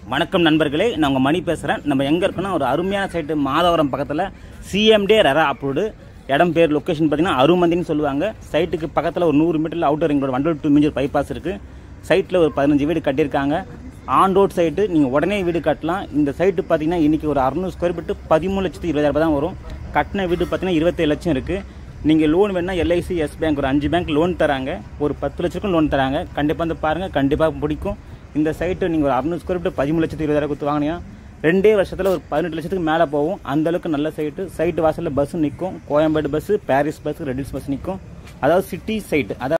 வணக்கம் நண்பர்களே நான் உங்கள் மணி பேசுகிறேன் நம்ம எங்கே இருக்கோன்னா ஒரு அருமையான சைட்டு மாதவரம் பக்கத்தில் சிஎம்டே ரெரா அப்ரூவ்டு இடம் பேர் லொக்கேஷன் பார்த்தீங்கன்னா அருமந்தின்னு சொல்லுவாங்க சைட்டுக்கு பக்கத்தில் ஒரு நூறு மீட்டரில் அவுட்டர் ரிங் ரோடு வண்டல் டூ மீஞ்சர் பைபாஸ் இருக்குது சைட்டில் ஒரு பதினஞ்சு வீடு கட்டியிருக்காங்க ஆன் ரோட் சைட்டு நீங்கள் உடனே வீடு கட்டலாம் இந்த சைட்டு பார்த்தீங்கன்னா இன்றைக்கி ஒரு அறுநூறு ஸ்கொயர் ஃபீட்டு பதிமூணு லட்சத்து இருபதாயிரம் ரூபாய் தான் வரும் கட்டின வீடு பார்த்தீங்கன்னா இருபத்தேழு லட்சம் இருக்குது நீங்கள் லோன் வேணால் எல்ஐசி எஸ் பேங்க் ஒரு அஞ்சு பேங்க் லோன் தராங்க ஒரு பத்து லட்சத்துக்கும் லோன் தராங்க கண்டிப்பாக வந்து பாருங்கள் கண்டிப்பாக பிடிக்கும் இந்த சைட்டு நீங்கள் ஒரு அறுநூறு ஸ்கொயர் ஃபீட் பதிமூணு லட்சத்து இருபதாயிரம் கொடுத்து வாங்கினீங்க ரெண்டே வருஷத்தில் ஒரு பதினெட்டு லட்சத்துக்கு மேலே போகும் அந்த அளவுக்கு நல்ல சைட்டு சைட்டு வாசலில் பஸ் நிற்கும் Koyambedu bus Parrys bus Redhills bus நிற்கும் அதாவது சிட்டி சைட்டு அதாவது